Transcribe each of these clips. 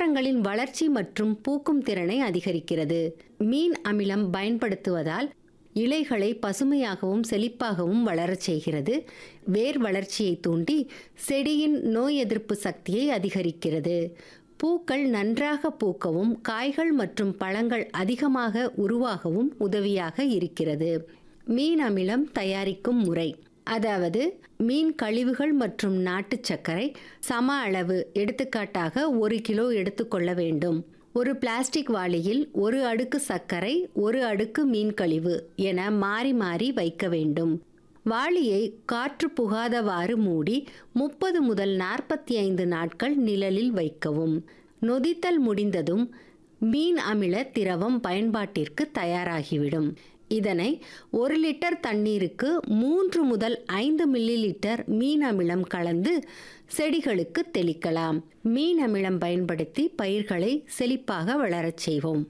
தாவரங்களின் வளர்ச்சி மற்றும் பூக்கும் திறனை அதிகரிக்கிறது மீன் அமிலம் பயன்படுத்துவதால் இலைகளை பசுமையாகவும் செழிப்பாகவும் வளரச் செய்கிறது வேர் வளர்ச்சியை தூண்டி செடியின் நோய் எதிர்ப்பு சக்தியை அதிகரிக்கிறது பூக்கள் நன்றாக பூக்கவும் காய்கள் மற்றும் பழங்கள் அதிகமாக உருவாகவும் உதவியாக இருக்கிறது மீன் அமிலம் தயாரிக்கும் முறை அதாவது மீன் கழிவுகள் மற்றும் நாட்டுச் சர்க்கரை சம அளவு எடுத்துக்காட்டாக ஒரு கிலோ எடுத்துக்கொள்ள வேண்டும் ஒரு பிளாஸ்டிக் வாளியில் ஒரு அடுக்கு சர்க்கரை ஒரு அடுக்கு மீன் கழிவு என மாறி மாறி வைக்க வேண்டும் வாளியை காற்று புகாதவாறு மூடி முப்பது முதல் நாற்பத்தி ஐந்து நாட்கள் நிழலில் வைக்கவும் நொதித்தல் முடிந்ததும் மீன் அமில திரவம் பயன்பாட்டிற்கு தயாராகிவிடும் இதனை ஒரு லிட்டர் தண்ணீருக்கு மூன்று முதல் ஐந்து மில்லி லிட்டர் மீன் அமிலம் கலந்து செடிகளுக்கு தெளிக்கலாம் மீன் அமிலம் பயன்படுத்தி பயிர்களை செழிப்பாக வளரச் செய்வோம்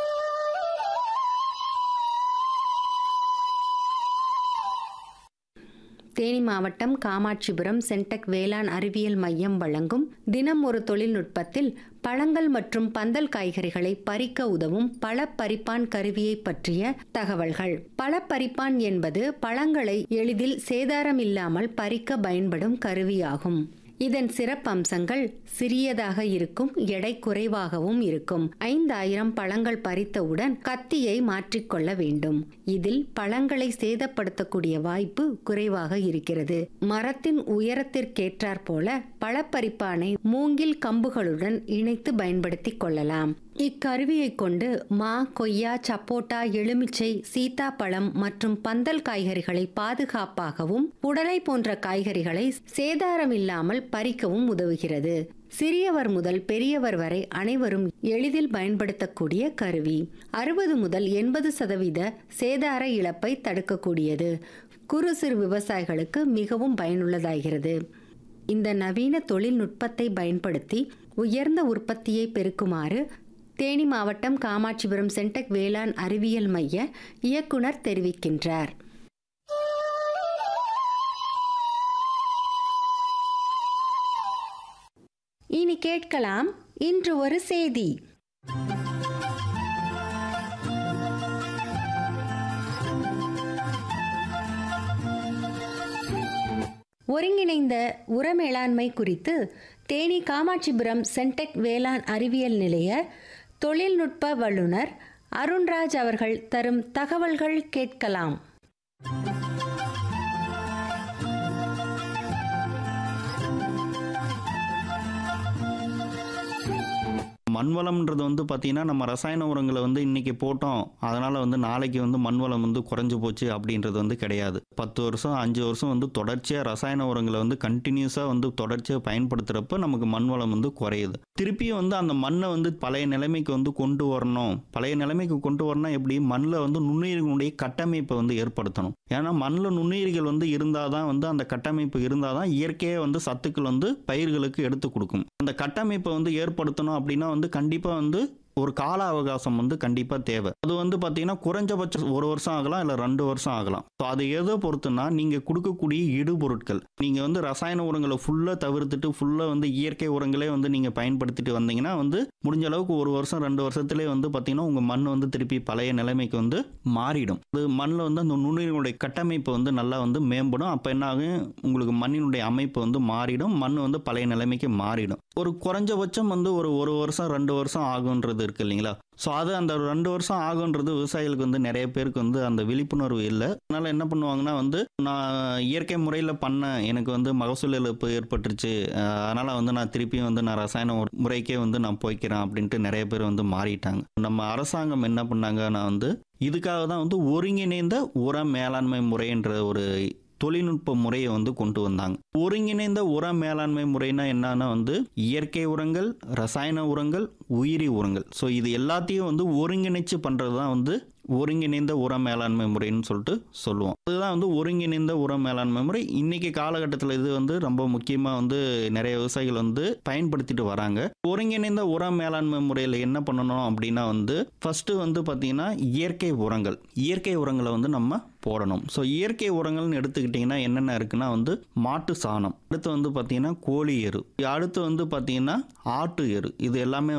தேனி மாவட்டம் காமாட்சிபுரம் சென்டெக் வேளாண் அறிவியல் மையம் வழங்கும் தினம் ஒரு தொழில்நுட்பத்தில் பழங்கள் மற்றும் பந்தல் காய்கறிகளை பறிக்க உதவும் பழப்பறிப்பான் கருவியை பற்றிய தகவல்கள் பழப்பறிப்பான் என்பது பழங்களை எளிதில் சேதாரமில்லாமல் பறிக்க பயன்படும் கருவியாகும் இதன் சிறப்பம்சங்கள் சிறியதாக இருக்கும் எடை குறைவாகவும் இருக்கும் ஐந்தாயிரம் பழங்கள் பறித்தவுடன் கத்தியை மாற்றிக்கொள்ள வேண்டும் இதில் பழங்களை சேதப்படுத்தக்கூடிய வாய்ப்பு குறைவாக இருக்கிறது மரத்தின் உயரத்திற்கேற்றாற் போல பழப்பறிப்பானை மூங்கில் கம்புகளுடன் இணைத்து பயன்படுத்திக் கொள்ளலாம் இக்கருவியை கொண்டு மா கொய்யா சப்போட்டா எலுமிச்சை சீத்தாப்பழம் மற்றும் பந்தல் காய்கறிகளை பாதுகாப்பாகவும் புடலை போன்ற காய்கறிகளை சேதாரமில்லாமல் பறிக்கவும் உதவுகிறது சிறியவர் முதல் பெரியவர் வரை அனைவரும் எளிதில் பயன்படுத்தக்கூடிய கருவி அறுபது முதல் எண்பது சதவீத சேதார இழப்பை தடுக்கக்கூடியது குறு சிறு விவசாயிகளுக்கு மிகவும் பயனுள்ளதாகிறது இந்த நவீன தொழில்நுட்பத்தை பயன்படுத்தி உயர்ந்த உற்பத்தியை பெருக்குமாறு தேனி மாவட்டம் காமாட்சிபுரம் சென்டெக் வேளாண் அறிவியல் மைய இயக்குனர் தெரிவிக்கின்றார் இனி கேட்கலாம் இன்று ஒரு செய்தி ஒருங்கிணைந்த உர மேலாண்மை குறித்து தேனி காமாட்சிபுரம் சென்டெக் வேளாண் அறிவியல் நிலைய தொழில்நுட்ப வல்லுநர் அருண்ராஜ் அவர்கள் தரும் தகவல்கள் கேட்கலாம் மண் வளம்ன்றது வந்து பார்த்தீங்கன்னா நம்ம ரசாயன உரங்களை வந்து இன்னைக்கு போட்டோம் அதனால வந்து நாளைக்கு வந்து மண் வளம் வந்து குறைஞ்சு போச்சு அப்படின்றது வந்து கிடையாது பத்து வருஷம் அஞ்சு வருஷம் வந்து தொடர்ச்சியாக ரசாயன உரங்களை வந்து கண்டினியூஸாக வந்து தொடர்ச்சியாக பயன்படுத்துகிறப்ப நமக்கு மண் வளம் வந்து குறையுது திருப்பியும் வந்து அந்த மண்ணை வந்து பழைய நிலைமைக்கு வந்து கொண்டு வரணும் பழைய நிலைமைக்கு கொண்டு வரணும் எப்படி மண்ணில் வந்து நுண்ணுயிர்களுடைய கட்டமைப்பை வந்து ஏற்படுத்தணும் ஏன்னா மண்ணில் நுண்ணுயிர்கள் வந்து இருந்தால் தான் வந்து அந்த கட்டமைப்பு இருந்தால் தான் இயற்கையே வந்து சத்துக்கள் வந்து பயிர்களுக்கு எடுத்து கொடுக்கும் அந்த கட்டமைப்பை வந்து ஏற்படுத்தணும் அப்படின்னா வந்து கண்டிப்பாக வந்து ஒரு கால அவகாசம் வந்து கண்டிப்பாக தேவை அது வந்து பார்த்தீங்கன்னா குறைஞ்சபட்சம் ஒரு வருஷம் ஆகலாம் இல்லை ரெண்டு வருஷம் ஆகலாம் ஸோ அது எதை பொறுத்துனா நீங்கள் கொடுக்கக்கூடிய இடுபொருட்கள் நீங்கள் வந்து ரசாயன உரங்களை ஃபுல்லாக தவிர்த்துட்டு ஃபுல்லாக வந்து இயற்கை உரங்களே வந்து நீங்கள் பயன்படுத்திட்டு வந்தீங்கன்னா வந்து முடிஞ்ச அளவுக்கு ஒரு வருஷம் ரெண்டு வருஷத்துலேயே வந்து பார்த்தீங்கன்னா உங்கள் மண் வந்து திருப்பி பழைய நிலைமைக்கு வந்து மாறிடும் அது மண்ணில் வந்து அந்த நுண்ணுயிர்களுடைய கட்டமைப்பு வந்து நல்லா வந்து மேம்படும் அப்போ என்ன ஆகும் உங்களுக்கு மண்ணினுடைய அமைப்பு வந்து மாறிடும் மண் வந்து பழைய நிலைமைக்கு மாறிடும் ஒரு குறைஞ்சபட்சம் வந்து ஒரு ஒரு வருஷம் ரெண்டு வருஷம் ஆகுன்றது இருக்கு இல்லைங்களா ஸோ அது அந்த ரெண்டு வருஷம் ஆகுன்றது விவசாயிகளுக்கு வந்து நிறைய பேருக்கு வந்து அந்த விழிப்புணர்வு இல்லை அதனால என்ன பண்ணுவாங்கன்னா வந்து நான் இயற்கை முறையில் பண்ணேன் எனக்கு வந்து மகசூல் இழப்பு ஏற்பட்டுருச்சு அஹ் அதனால வந்து நான் திருப்பியும் வந்து நான் ரசாயன ஒரு முறைக்கே வந்து நான் போய்க்கிறேன் அப்படின்ட்டு நிறைய பேர் வந்து மாறிட்டாங்க நம்ம அரசாங்கம் என்ன பண்ணாங்கன்னா வந்து இதுக்காக தான் வந்து ஒருங்கிணைந்த உர மேலாண்மை முறைன்ற ஒரு தொழில்நுட்ப முறையை வந்து கொண்டு வந்தாங்க ஒருங்கிணைந்த உர மேலாண்மை முறைனா என்னன்னா வந்து இயற்கை உரங்கள் ரசாயன உரங்கள் உயிரி உரங்கள் ஸோ இது எல்லாத்தையும் வந்து ஒருங்கிணைச்சு பண்ணுறது தான் வந்து ஒருங்கிணைந்த உர மேலாண்மை முறைன்னு சொல்லிட்டு சொல்லுவோம் அதுதான் வந்து ஒருங்கிணைந்த உர மேலாண்மை முறை இன்னைக்கு காலகட்டத்தில் இது வந்து ரொம்ப முக்கியமாக வந்து நிறைய விவசாயிகள் வந்து பயன்படுத்திட்டு வராங்க ஒருங்கிணைந்த உர மேலாண்மை முறையில் என்ன பண்ணணும் அப்படின்னா வந்து ஃபர்ஸ்ட் வந்து பார்த்தீங்கன்னா இயற்கை உரங்கள் இயற்கை உரங்களை வந்து நம்ம போடணும் ஸோ இயற்கை உரங்கள்னு எடுத்துக்கிட்டிங்கன்னா என்னென்ன இருக்குன்னா வந்து மாட்டு சாணம் அடுத்து வந்து பார்த்தீங்கன்னா கோழி எரு அடுத்து வந்து பார்த்தீங்கன்னா ஆட்டு எரு இது எல்லாமே